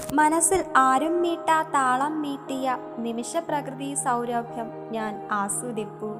മനസ്സിൽ ആരും മീട്ടാ താളം മീട്ടിയ നിമിഷപ്രകൃതി സൗരഭ്യം ഞാൻ ആസ്വദിപ്പു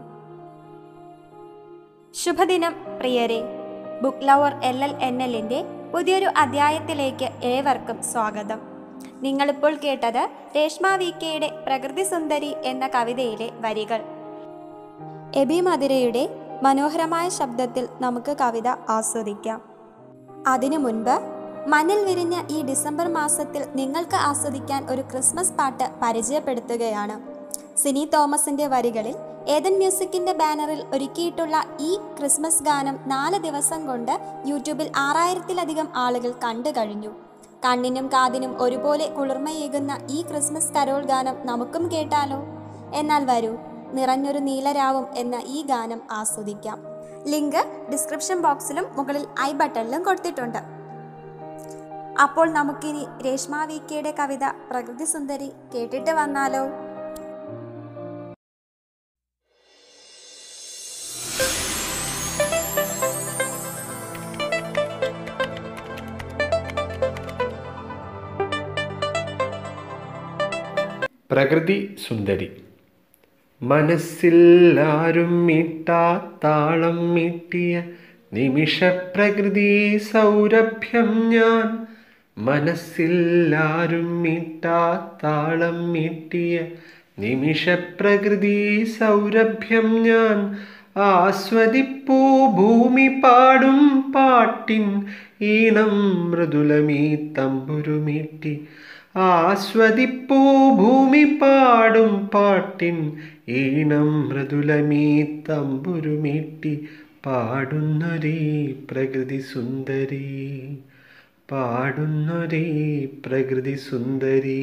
ശുഭദിനം പ്രിയരെ book lover L L N എല്ലിൻ്റെ പുതിയൊരു അധ്യായത്തിലേക്ക് ഏവർക്കും സ്വാഗതം നിങ്ങളിപ്പോൾ കേട്ടത് രേഷ്മ വി കെയുടെ പ്രകൃതി സുന്ദരി എന്ന കവിതയിലെ വരികൾ എബി മധുരയുടെ മനോഹരമായ ശബ്ദത്തിൽ നമുക്ക് കവിത ആസ്വദിക്കാം അതിനു മുൻപ് മണ്ണിൽ വിരിഞ്ഞ ഈ ഡിസംബർ മാസത്തിൽ നിങ്ങൾക്ക് ആസ്വദിക്കാൻ ഒരു ക്രിസ്മസ് പാട്ട് പരിചയപ്പെടുത്തുകയാണ് സിനി തോമസിന്റെ വരികളിൽ ഏതൻ മ്യൂസിക്കിന്റെ ബാനറിൽ ഒരുക്കിയിട്ടുള്ള ഈ ക്രിസ്മസ് ഗാനം നാല് ദിവസം കൊണ്ട് യൂട്യൂബിൽ ആറായിരത്തിലധികം ആളുകൾ കണ്ടു കഴിഞ്ഞു കണ്ണിനും കാതിനും ഒരുപോലെ കുളിർമയേകുന്ന ഈ ക്രിസ്മസ് കരോൾ ഗാനം നമുക്കും കേട്ടാലോ എന്നാൽ വരൂ നിറഞ്ഞൊരു നീലരാവും എന്ന ഈ ഗാനം ആസ്വദിക്കാം ലിങ്ക് ഡിസ്ക്രിപ്ഷൻ ബോക്സിലും മുകളിൽ ഐ ബട്ടണിലും കൊടുത്തിട്ടുണ്ട് അപ്പോൾ നമുക്കിനി രേഷ്മ വി കെയുടെ കവിത പ്രകൃതി സുന്ദരി കേട്ടിട്ട് വന്നാലോ പ്രകൃതി സുന്ദരി മനസ്സിൽ ആരും മീട്ടാ താളം മീട്ടിയ നിമിഷപ്രകൃതി സൗരഭ്യം ഞാൻ മനസ്സിൽ ആരും മീട്ടാ താളം മീട്ടിയ നിമിഷപ്രകൃതി സൗരഭ്യം ഞാൻ ആസ്വദിപ്പൂ ഭൂമി പാടും പാട്ടിൻ ഈണം മൃദുലമീ തമ്പുരുമീട്ടി ആസ്വദിപ്പൂ ഭൂമി പാടും പാട്ടിൻ ഈണം മൃദുലമീ തമ്പുരുമീട്ടി പാടുന്നൊരേ പ്രകൃതി സുന്ദരി പാടുന്നൊരേ പ്രകൃതി സുന്ദരി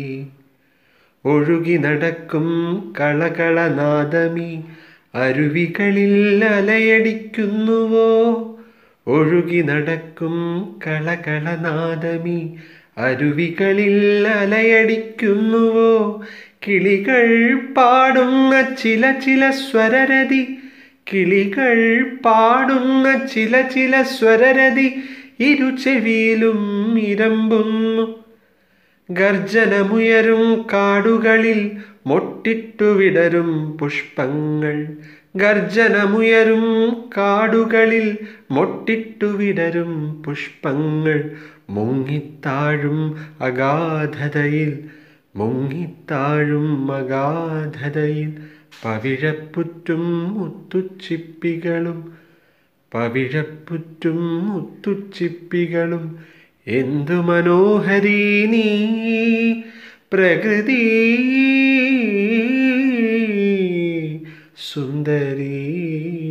ഒഴുകി നടക്കും കളകളനാദമി അരുവികളിൽ അലയടിക്കുന്നുവോ ഒഴുകി നടക്കും കളകളനാദമി അരുവികളിൽ അലയടിക്കുന്നുവോ കിളികൾ പാടുന്ന ചില ചില സ്വരരതി കിളികൾ പാടുന്ന ചില ചില സ്വരരതി ഇരുചെവിയിലും ഇരമ്പുന്നു ഗർജനമുയരും കാടുകളിൽ മൊട്ടിട്ടു വിടരും പുഷ്പങ്ങൾ ഗർജനമുയരും കാടുകളിൽ മൊട്ടിട്ടു വിടരും പുഷ്പങ്ങൾ മുങ്ങിത്താഴും അഗാധതയിൽ മുങ്ങിത്താഴും അഗാധതയിൽ പവിഴപ്പുറ്റും മുത്തുച്ചിപ്പികളും പവിഴപ്പുറ്റും മുത്തുച്ചിപ്പികളും എന്തു മനോഹരീ നീ പ്രകൃതി സുന്ദരീ